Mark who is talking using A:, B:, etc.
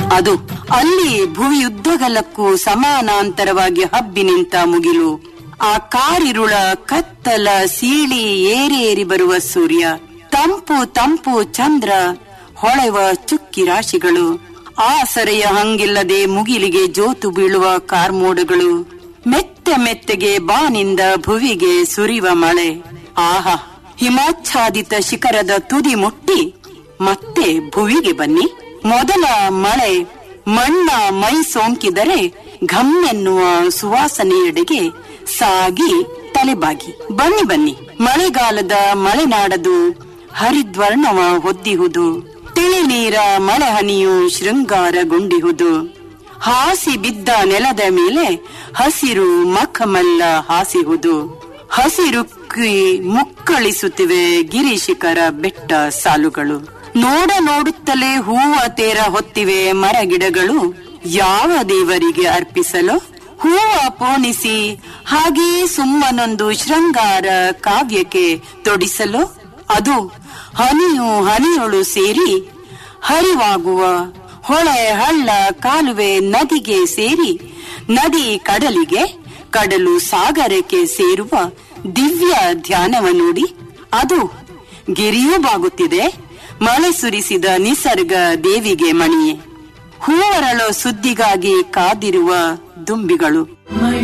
A: ಅದು ಅಲ್ಲಿ ಭುವಿಯುದ್ದಗಲಕ್ಕೂ ಸಮಾನಾಂತರವಾಗಿ ಹಬ್ಬಿ ನಿಂತ ಮುಗಿಲು ಆ ಕಾರಿರುಳ ಕತ್ತಲ ಸೀಳಿ ಏರೇರಿ ಬರುವ ಸೂರ್ಯ ತಂಪು ತಂಪು ಚಂದ್ರ ಹೊಳೆವ ಚುಕ್ಕಿ ರಾಶಿಗಳು ಆಸರೆಯ ಹಂಗಿಲ್ಲದೆ ಮುಗಿಲಿಗೆ ಜೋತು ಬೀಳುವ ಕಾರ್ಮೋಡಗಳು ಮೆತ್ತೆ ಮೆತ್ತಗೆ ಬಾನಿಂದ ಭುವಿಗೆ ಸುರಿವ ಮಳೆ ಆಹಾ ಹಿಮಾಚ್ಛಾದಿತ ಶಿಖರದ ತುದಿ ಮುಟ್ಟಿ ಮತ್ತೆ ಭುವಿಗೆ ಬನ್ನಿ ಮೊದಲ ಮಳೆ ಮಣ್ಣ ಮೈ ಸೋಂಕಿದರೆ ಘಮ್ಮೆನ್ನುವ ಸುವಾಸನೆಯೆಡೆಗೆ ಸಾಗಿ ತಲೆಬಾಗಿ ಬನ್ನಿ ಬನ್ನಿ ಮಳೆಗಾಲದ ಮಲೆನಾಡದು ಹರಿದ್ವರ್ಣವ ಹೊದ್ದಿಹುದು ತಿಳಿ ನೀರ ಮಳೆ ಹನಿಯು ಶೃಂಗಾರಗೊಂಡಿಹುದು ಹಾಸಿ ಬಿದ್ದ ನೆಲದ ಮೇಲೆ ಹಸಿರು ಮಖಮಲ್ಲ ಹಾಸಿಹುದು ಹಸಿರುಕ್ಕಿ ಮುಕ್ಕಳಿಸುತ್ತಿವೆ ಗಿರಿಶಿಖರ ಬೆಟ್ಟ ಸಾಲುಗಳು ನೋಡ ನೋಡುತ್ತಲೇ ಹೂವ ತೇರ ಹೊತ್ತಿವೆ ಮರಗಿಡಗಳು ಯಾವ ದೇವರಿಗೆ ಅರ್ಪಿಸಲು ಹೂವ ಪೋಣಿಸಿ ಹಾಗೆಯೇ ಸುಮ್ಮನೊಂದು ಶೃಂಗಾರ ಕಾವ್ಯಕ್ಕೆ ತೊಡಿಸಲು ಅದು ಹನಿಯು ಹನಿಯೊಳು ಸೇರಿ ಹರಿವಾಗುವ ಹೊಳೆ ಹಳ್ಳ ಕಾಲುವೆ ನದಿಗೆ ಸೇರಿ ನದಿ ಕಡಲಿಗೆ ಕಡಲು ಸಾಗರಕ್ಕೆ ಸೇರುವ ದಿವ್ಯ ಧ್ಯಾನವ ನೋಡಿ ಅದು ಗಿರಿಯೂ ಬಾಗುತ್ತಿದೆ ಮಳೆ ಸುರಿಸಿದ ನಿಸರ್ಗ ದೇವಿಗೆ ಮಣಿಯೇ ಹೂವರಳೋ ಸುದ್ದಿಗಾಗಿ ಕಾದಿರುವ ದುಂಬಿಗಳು